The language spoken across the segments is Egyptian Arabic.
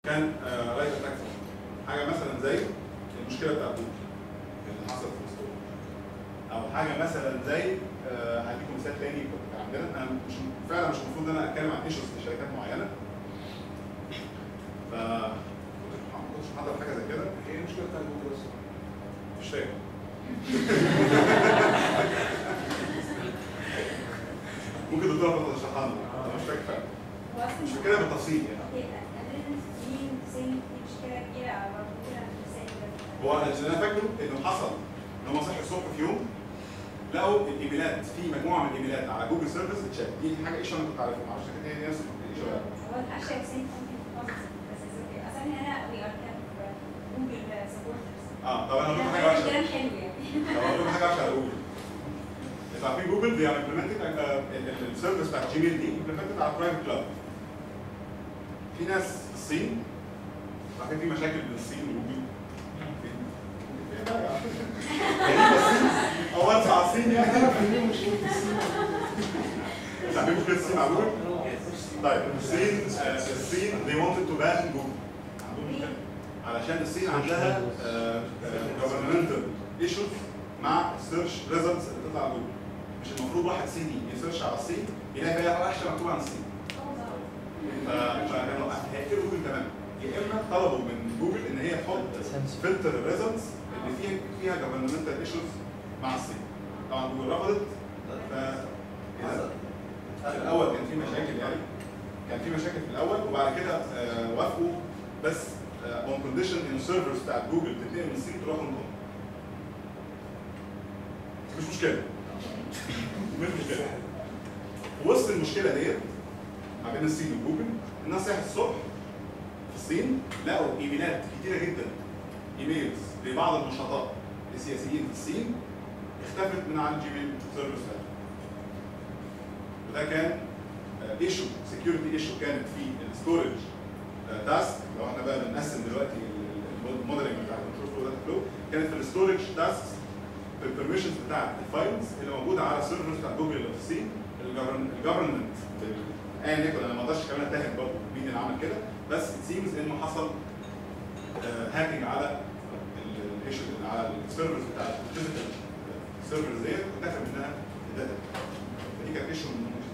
كان رايت اتاك حاجه مثلا زي المشكله بتاعت جوجل اللي حصلت في الستور او حاجه مثلا زي آه، هديكم مثال تاني كنت عندنا انا مش فعلا مش المفروض ان انا اتكلم عن ايشوز في شركات معينه ف كنت ما كنتش محضر حاجه زي كده ايه المشكله بتاعت جوجل اصلا؟ مش فاهم ممكن الدكتوره فضل تشرحها لنا انا مش فاكر فعلا هو أصلاً مش فاكرها بالتفصيل يعني هي attendance مين سن في مشكلة كبيرة أو مشكلة في السن ده. هو اللي انا فاكره انه حصل ان هم صحوا الصبح في يوم لقوا الايميلات في مجموعه من الايميلات على جوجل سيرفيس اتشات دي حاجه ايش انا كنت عارفها ما اعرفش كانت هي نفس ايش ولا لا. هو الهاشتاج سن ممكن خالص بس it's okay. أصلا هنا we are kind of جوجل supporters. اه طب انا هقول لكم حاجه ده وحشه كلام حلو يعني. طب اقول لكم حاجه وحشه على جوجل انتوا عارفين جوجل دي امبلمنتد السيرفيس بتاعت جيميل دي امبلمنتد على برايفت كلاود في ناس في الصين عارفين في مشاكل بين الصين وجوجل غريبة الصين او ادفع الصين يعني ليه مشكله الصين؟ عارفين مشكله الصين مع جوجل؟ طيب الصين آه، الصين they wanted to ban جوجل عندهم مشكلة. علشان الصين عندها governmental issues مع السيرش ريزلتس اللي بتطلع على جوجل مش المفروض واحد صيني يسيرش على الصين يلاقي فيها وحشه مكتوبه عن الصين ف- فكانوا هيقفلوا جوجل تماما يا اما طلبوا من جوجل ان هي تحط فلتر الريزلتس اللي فيها فيها governmental issues مع الصين طبعا جوجل رفضت ف إذا في الاول كان في مشاكل يعني كان في مشاكل في الاول وبعد كده آه، وافقوا بس اون كونديشن ان السيرفرز بتاعت جوجل تنتقل من الصين تروح هونج كونج مش مشكله مش مشكله في وسط المشكله ديت ما بين الصين وجوجل الناس صحت الصبح في الصين لقوا ايميلات كتيره جدا ايميلز لبعض النشطاء السياسيين في الصين اختفت من على الجيميل سيرفرز بتاعتهم وده كان ايشو سكيورتي ايشو كانت في الستورج تاسك لو احنا بقى بنقسم دلوقتي الموديلنج بتاع الكنترول فلو داتا فلو كانت في الستورج تاسك البرميشنز بتاعت الفايلز اللي موجوده على السيرفرز بتاع جوجل اللي في الصين الجفرمنت ايا يكن انا ما اقدرش كمان اتهم برضه مين اللي عمل كده بس ات سيمز انه حصل هاكينج على الايشو على السيرفرز بتاعت الفيزيكال السيرفرز ديت ودخل منها الداتا فدي كانت ايشو من المشكلة.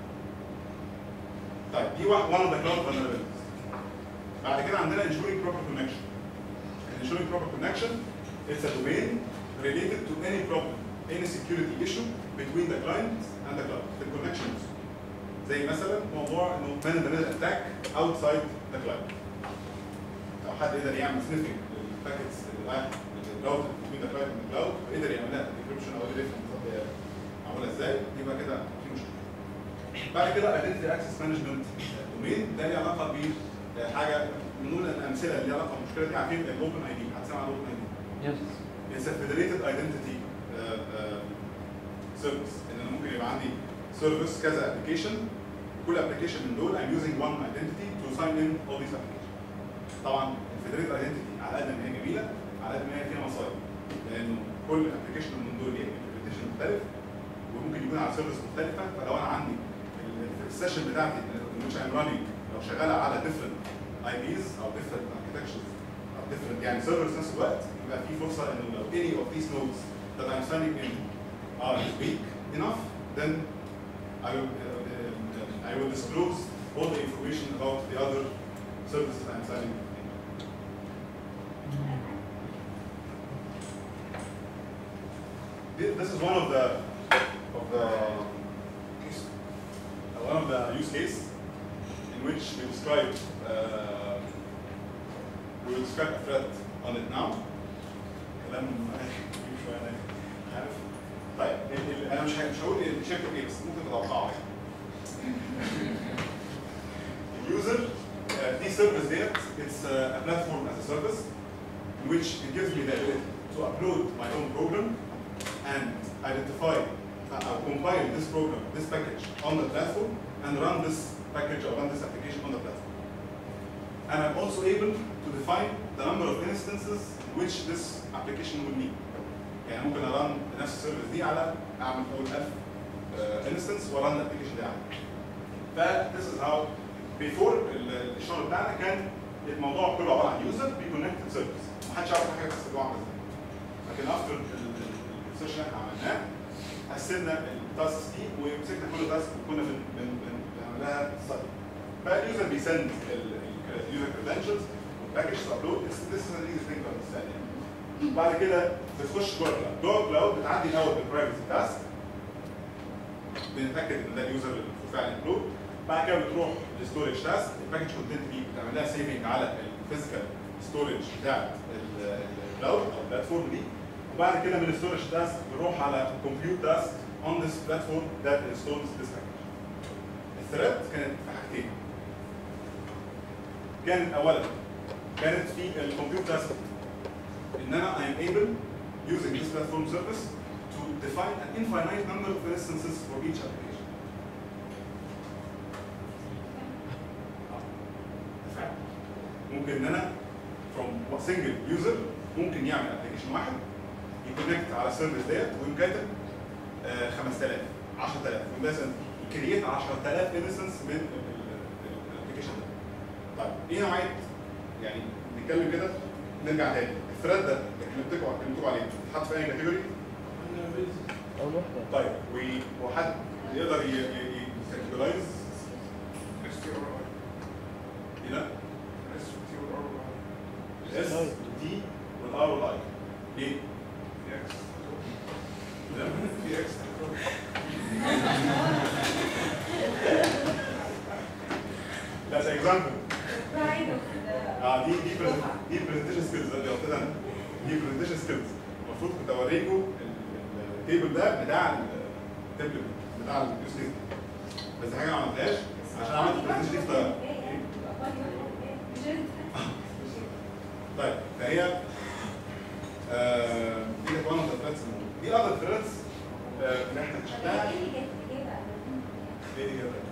طيب دي one of the cloud vulnerabilities بعد كده عندنا ensuring proper connection ensuring proper connection it's a domain related to any problem any security issue between the client and the cloud في الكونكشن زي مثلا موضوع انه man in the middle attack outside the cloud لو حد قدر يعمل sniffing للباكيتس اللي رايح الراوتر between the client and the cloud وقدر يعملها decryption او قدر يفهم بالظبط هي معموله ازاي يبقى كده في مشكله بعد كده identity access management domain ده ليه علاقه بحاجه بنقول ان امثله اللي ليها علاقه بالمشكله دي عارفين الاوبن اي دي هتسمع عن الاوبن اي دي Yes. It's a federated identity uh, uh, service ان انا ممكن يبقى عندي سيرفيس كذا ابلكيشن كل ابلكيشن من دول I'm using one identity to sign in all these applications طبعا الفيدريتد ايدنتيتي على قد ما هي جميله على قد ما هي فيها مصايب لانه كل ابلكيشن من دول ليه implementation مختلف وممكن يكون على سيرفيس مختلفه فلو انا عندي السيشن بتاعتي which I'm running لو شغاله على different IPs او different architectures او different يعني servers في نفس الوقت يبقى في فرصه انه لو any of these nodes that I'm signing in are weak enough then I will uh, I will disclose all the information about the other services I'm signing in. Thi- This is one of the of the use- uh, one of the use case in which we describe uh, we will describe a threat on it now. كلام كبير شويه انا عارف. طيب ال- ال- انا مش ه- مش هقول شكله ايه بس ممكن تتوقعوا يعني. اليوزر uh, دي سيرفيس ديت it's uh, a platform as a service in which it gives me the ability to upload my own program and identify uh, or compile this program, this package on the platform and run this package or run this application on the platform. And I'm also able to define the number of instances which this application will need. يعني ممكن ارن نفس السيرفيس دي على اعمل اول 1000 انستنس وارن الابلكيشن دي عليه. ف this is how before ال- الشغل بتاعنا كان الموضوع كله عباره عن يوزر بيكونكت سيرفيس محدش يعرف حاجه بس اللي هو عمل ازاي لكن افتر السيشن اللي احنا عملناه قسمنا التاسكس دي ومسكنا كل تاسك وكنا بن بن بن بنعملها ستادي فاليوزر بيسند اليوزر كريدنشلز والباكج ابلود ذس از ايزي ثينج تو اندرستاند يعني بعد كده بتخش جوه الكلاود جوه الكلاود بتعدي الاول بالبرايفسي تاسك بنتاكد ان ده اليوزر اللي فعلا انكلود بعد كده بتروح للستورج تاسك الباكج كونتنت دي بتعمل لها سيفنج على الفيزيكال ستورج بتاع الكلاود او البلاتفورم دي وبعد كده من الستورج تاسك بنروح على كومبيوت تاسك اون ذس بلاتفورم ذات انستولز ذس باكج الثريد كانت في حاجتين كانت اولا كانت في الكمبيوتر تاسك ان انا I am able using this platform service to define an infinite number of instances for each application. فعلا. ممكن ان انا from a single user ممكن يعمل ابلكيشن واحد يكونكت على السيرفيس ديت ويقوم كاتب آه، 5000 10000 مثلا كرييت 10000 انستنس من الابلكيشن ده. طيب ايه نوعيه يعني نتكلم كده نرجع تاني الثريد ده اللي كلمتكم كلمتكم عليه اتحط في اي كاتيجوري اول واحده طيب و- وحد يقدر يكاتيجورايز ايه ده؟ الاس والتي والار والاي ليه؟ لا، في اكس لا ده اكزامبل pride of the اه دي دي برز- دي برزنتيشن سكيلز اللي قلت انا دي برزنتيشن سكيلز المفروض كنت اوريكم ال- التيبل ده بتاع التيبل بتاع اليوز كيس بس حاجه ما عملتهاش عشان عملت برزنتيشن دي في طياره مش انت طيب فهي آه، دي كانت وانا ثريدز دي اذر ثريدز اللي احنا شفناها ايه اللي جت ايه بقى؟ ايه دي كده؟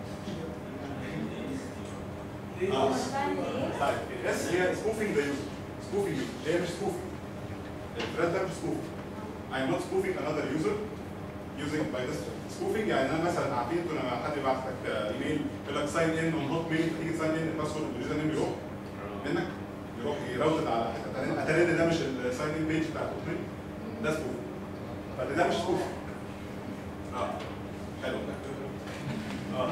ليه؟ آه. مش فاهم ليه؟ طيب الاس هي سبوفينج ذا يوزر سبوفينج هي مش سبوفينج الثريد ده مش سبوفينج I am not spoofing another user using by this spoofing يعني انا مثلا عارفين انتوا لما حد يبعت لك آه، ايميل يقول لك ساين ان اون هوت ميل تيجي تساين ان الباسورد واليوزر نيم يروح منك يروح يراوت على حته اتاري ده مش الساين ان بيج بتاعت هوت ميل ده سبوف فده مش سبوف اه حلو اه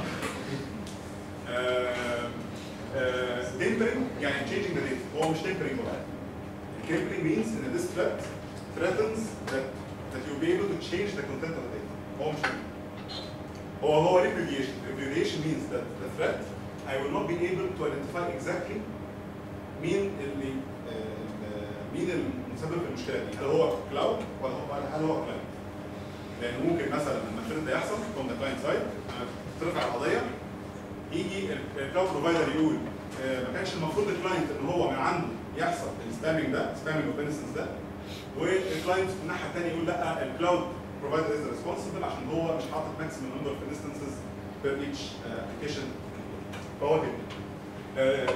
تمبرنج يعني changing the date هو مش تمبرنج ولا حاجه Tempering means that this threat threatens that that you'll be able to change the content of the data. هو مش هو هو repudiation. Repudiation means that the threat I will not be able to identify exactly مين اللي آه، مين المسبب في المشكله دي؟ هل هو كلاود ولا هو هل هو كلاينت؟ لان ممكن مثلا لما الثreat ده يحصل from the client side أنا ترفع القضيه يجي الكلاود بروفايدر يقول آه، ما كانش المفروض الكلاينت ان هو من عنده يحصل السبامنج ده سبامنج اوف انستنس ده والكلاينت في الناحيه الثانيه يقول لا الكلاود بروفايدر از ريسبونسبل عشان هو مش حاطط ماكسيمم نمبر اوف انستنسز بير ايتش ابلكيشن فهو كده آه،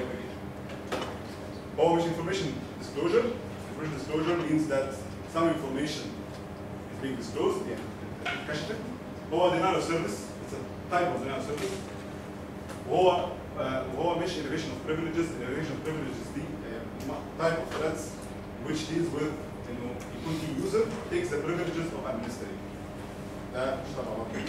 هو مش information disclosure information disclosure means that some information is being disclosed يعني اتكشفت هو denial of service it's a type of denial of service وهو آه، وهو مش elevation of privileges elevation of privileges دي آه، type of threats which deals with انه يكون في user takes the privileges of administrator ده مش طبعا واضح.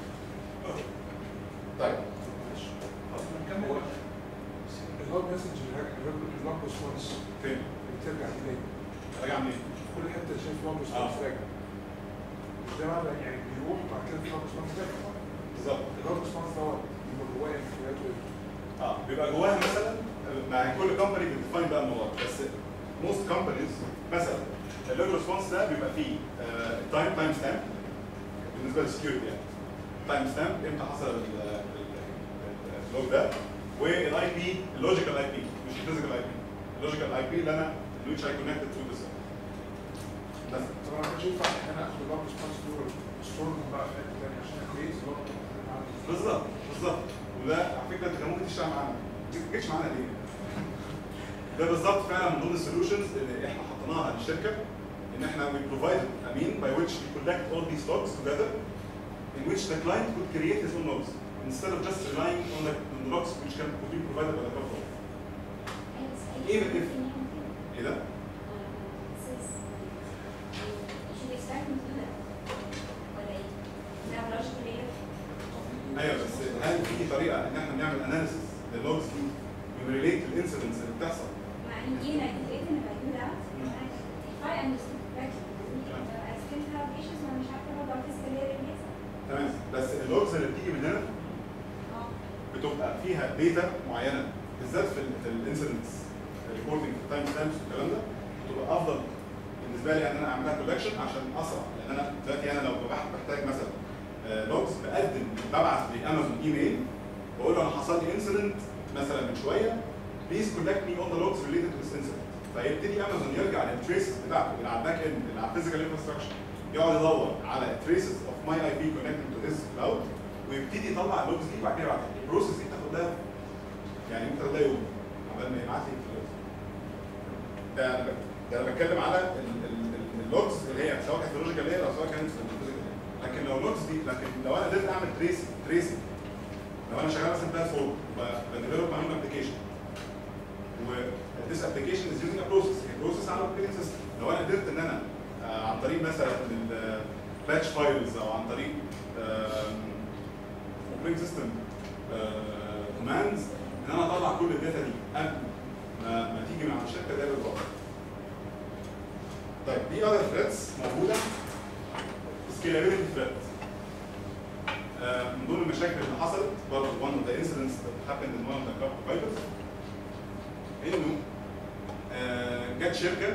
طيب هو اللوج مسج اللوج ريسبونس فين؟ بترجع تاني راجع منين؟ كل حته شايف لوج ريسبونس آه. راجع مش ده معنى يعني بيروح بعد كده في لوج ريسبونس راجع بالظبط اللوج ريسبونس دوت بيبقى جواه امكانياته ايه؟ اه بيبقى جواها مثلا مع كل كومباني بتديفاين بقى الموضوع بس موست كومبانيز مثلا اللوج ريسبونس ده بيبقى فيه تايم تايم ستامب بالنسبه للسكيورتي يعني تايم ستامب امتى حصل اللوج ده والاي بي اللوجيكال اي بي مش الفيزيكال اي بي اللوجيكال اي بي اللي انا which I connected to this بس طب انا مش ينفع ان انا اخد اللوج ريسبونس دول ستور بقى في حته ثانيه عشان اكريت اللوج بالظبط بالظبط وده على فكره انت كان ممكن تشتغل معانا ما تجيش معانا ليه؟ ده بالظبط فعلا من ضمن السولوشنز اللي احنا حطيناها للشركه ان احنا we provide a mean by which we collect all these logs together in which the client could create his own logs instead of just relying on the, on the logs which can could be provided by the platform. ايوه بس even if ايه ده؟ ايوه بس هل في طريقه ان احنا نعمل اناليسيس للوجز دي وريليت الانسيدنتس اللي بتحصل تمام بس اللوجز اللي بتيجي من هنا بتبقى فيها داتا معينه بالذات في ال في الانسيدنتس ريبورتنج في التايم ستامبس والكلام ده بتبقى افضل بالنسبه لي ان انا اعملها كولكشن عشان اسرع لان انا دلوقتي انا لو بحث- بحتاج مثلا لوجز بقدم ببعت لامازون ايميل بقول له انا حصل لي انسيدنت مثلا من شويه بليز كولكت مي اون ذا لوجز ريليتد تو ذس انسيدنت فيبتدي امازون يرجع للتريسز بتاعته اللي على الباك اند اللي على الفيزيكال انفراستراكشر يقعد يدور على تريسز اوف ماي اي بي كونكتد تو ذس كلاود ويبتدي يطلع اللوجز دي وبعد كده يبعتها لي البروسيس دي تاخد لها يعني ممكن تاخد لها يوم عقبال ما يبعت لي اللوجز ده انا ب- ده انا بتكلم على ال- ال- ال- اللوجز اللي هي سواء كانت لوجيكال لاير او سواء كانت في الفيزيكال لاير لكن لو اللوجز دي لكن لو انا قدرت اعمل تريس تريسنج لو انا شغال مثلا بلاتفورم بديفلوب ماي ابلكيشن و this application is using a process a process على operating system لو انا قدرت ان انا آه، عن طريق مثلا الباتش فايلز او عن طريق operating system كوماندز ان انا اطلع كل الداتا دي قبل ما ما تيجي من على الشركه ده بالظبط طيب دي other threats موجوده scalability threat آه، من ضمن المشاكل اللي حصلت برضه one of the incidents that happened in one of the cloud providers انه آه، جت شركه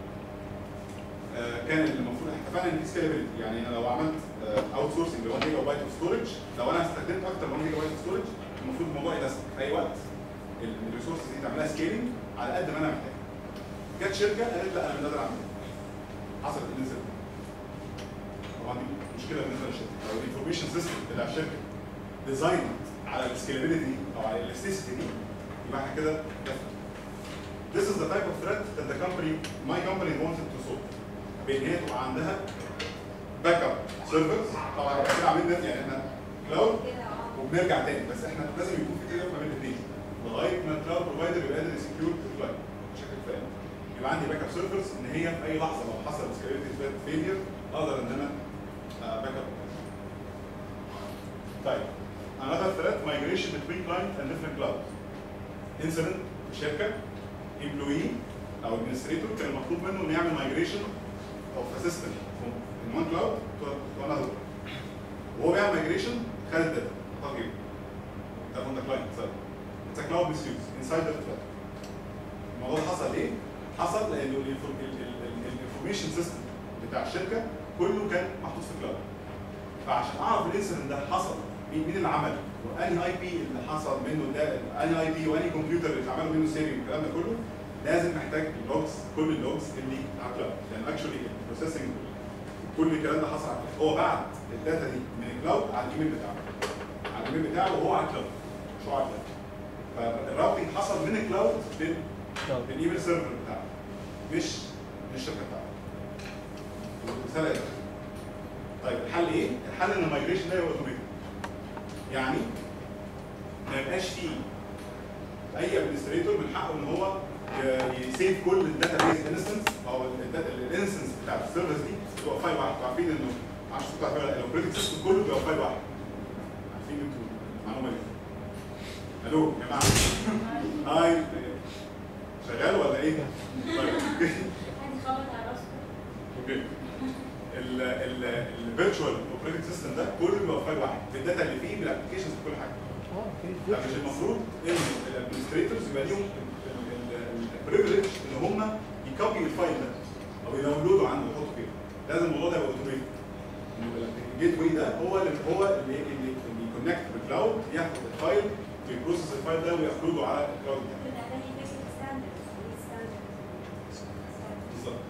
آه، كان المفروض احنا اتفقنا ان دي سكيلابيلتي يعني انا لو عملت اوت سورسنج ل 1 جيجا بايت اوف ستورج لو انا استخدمت اكتر من 1 جيجا بايت اوف ستورج المفروض الموضوع يناسب في اي وقت الريسورس دي تعملها سكيلينج على قد ما انا محتاج جت شركه قالت لا انا مش قادر اعمل كده. حصلت الانسيدنت طبعا دي مشكله بالنسبه للشركه لو الانفورميشن سيستم بتاع الشركه ديزاين على السكيلابيلتي او على الالاستيسيتي دي يبقى احنا كده كفى. This is the type of threat that the company, my company wanted to solve. بان هي تبقى عندها باك اب سيرفرز طبعا احنا كده عاملين ده يعني احنا كلاود وبنرجع تاني بس احنا لازم يكون في كده ما بين الاثنين لغايه ما الكلاود بروفايدر يبقى قادر يسكيور الكلاود بشكل فعلي يبقى عندي باك اب سيرفرز ان هي في اي لحظه لو حصل سكيورتي فيلير اقدر ان انا باك اب طيب another threat migration between client and different clouds incident في شركه employee او administrator كان المطلوب منه انه يعمل migration of a system from in one cloud to, to another وهو بيعمل migration خد الداتا طبيعي ده from the client side it's a cloud misuse inside the cloud الموضوع ده حصل ليه؟ حصل لانه الانفورميشن سيستم بتاع الشركه كله كان محطوط في كلاود فعشان اعرف الانسيدنت ده حصل مين مين اللي عمله وانهي اي بي اللي حصل منه ده انهي اي بي وانهي كمبيوتر اللي اتعمل منه سيري والكلام ده كله لازم محتاج اللوجز كل اللوجز اللي على الكلاود لان اكشولي البروسيسنج كل الكلام ده حصل على الكلاود هو بعت الداتا دي من الكلاود على الايميل بتاعه على الايميل بتاعه وهو على الكلاود مش هو على الكلاود فالراوتنج حصل من الكلاود لل- للايميل سيرفر بتاعه مش من الشركه بتاعته الرساله ايه؟ طيب الحل ايه؟ الحل ان المايجريشن ده يبقى اوتوميتد يعني ما يبقاش فيه اي ادمنستريتور من حقه ان هو ي- يسيف كل الداتا بيز انستنس او الانستنس بتاع السيرفرز دي تبقى فايل واحد انتوا عارفين انه معرفش انتوا عارفين ولا لا، الاوبريتنج سيستم كله بيبقى فايل واحد عارفين انتوا المعلومه دي الو يا جماعه هاي شغال ولا ايه؟ طيب اوكي الفيرتشوال اوبريتنج سيستم ده كله بيبقى فايل واحد بالداتا اللي فيه بالابلكيشنز بكل حاجه اه في فمش المفروض ان الادمنستريتورز يبقى ليهم البريفليج ان هم يكوبي الفايل ده او يداونلودوا عنده يحطوا فيه لازم الموضوع ده يبقى اوتوميتد الجيت واي ده هو اللي هو اللي اللي اللي يكونكت بالكلاود ياخد الفايل ويبروسس الفايل ده ويابلوده على الكلاود بتاعه بالظبط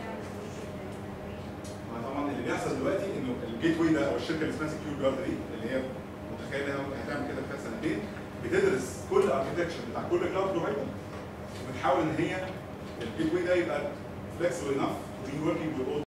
ما طبعا اللي بيحصل دلوقتي انه الجيت واي ده او الشركه اللي اسمها سكيور جارد دي اللي هي متخيله انها هتعمل كده في خلال سنتين بتدرس كل الاركتكشر بتاع كل كلاود بروفايدر وبتحاول ان هي الجيت واي ده يبقى flexible enough to be working with all